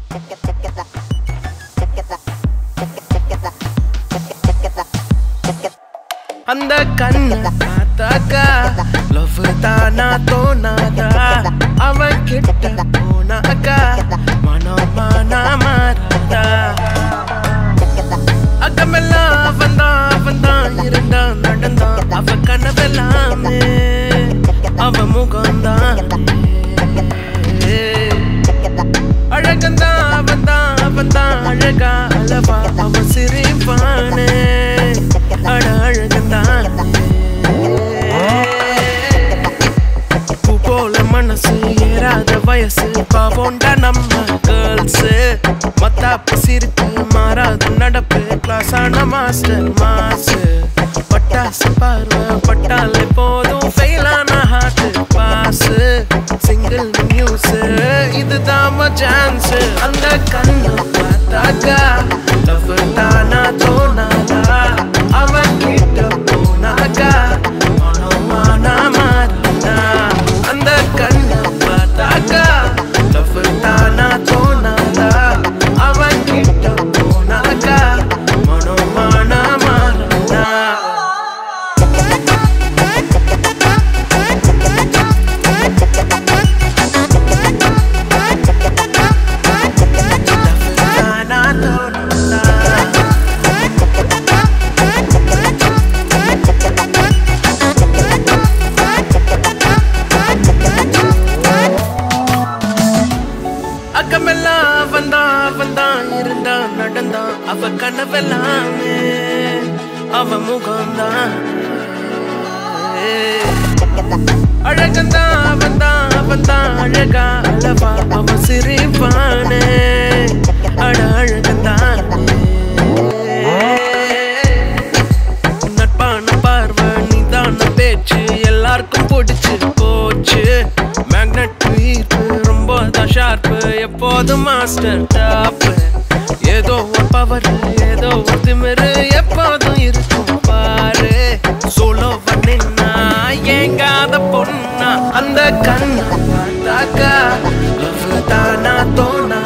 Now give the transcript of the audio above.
அந்த கண்ணு பார்த்தாக்கா லவ் தானா தோணாதா அவன் கிட்ட போனாக்கா மனம் மானா மாறாதா அக்கமெல்லாம் அவன் தான் அவன் தான் இருந்தான் நடந்தான் அவ கனவெல்லாமே அவ முகம்தான் அழகந்தான் அவன் தான் அவன் தான் அழகா அளவா அவன் சிரிப்பானே அட அழகந்தான் பூ போல மனசு ஏறாத வயசு பாவோண்டா நம்ம கேர்ள்ஸ் மத்தாப்பு சிரிப்பு மாறாத நடப்பு கிளாஸ் ஆன மாஸ்டர் மாசு பட்டாசு பார்வை பட்டாலே போதும் ஃபெயிலான ஹார்ட் பாஸ் சிங்கிள் நியூஸ் இதுதான் சான்ஸ் அந்த கண்ணு பார்த்தாக்கா லவ் தானா தோணாதா அவன் கிட்ட போனாக்கா மனமானா மாறினா அந்த கண்ணு பார்த்தாக்கா லவ் தானா தோணாதா அவன் கிட்ட போனாக்கா மனமானா மாறினா தானா தோணாதா அக்கமெல்லாம் வந்தான் வந்தான் இருந்தான் நடந்தான் அவ கனவெல்லாமே அவ முகம்தான் அழகந்தான் அவன்தான் அவன்தான் அழகா அளவா அவ சிரிப்பானே அட அழகந்தான் நட்பான பார்வை நிதான பேச்சு எல்லாருக்கும் பிடிச்சு போச்சு மேக்னெட் ஈர்ப்பு ரொம்ப தான் ஷார்ப்பு எப்போதும் மாஸ்டர் டாப் ஏதோ ஒரு பவர் ஏதோ ஒரு திமிரு எப்போதும் இருக்கும் பாரு சோலோ பண்ணினா ஏங்காத பொண்ணா அந்த கண்ணை பார்த்தாக்கா லவ் தானா தோணா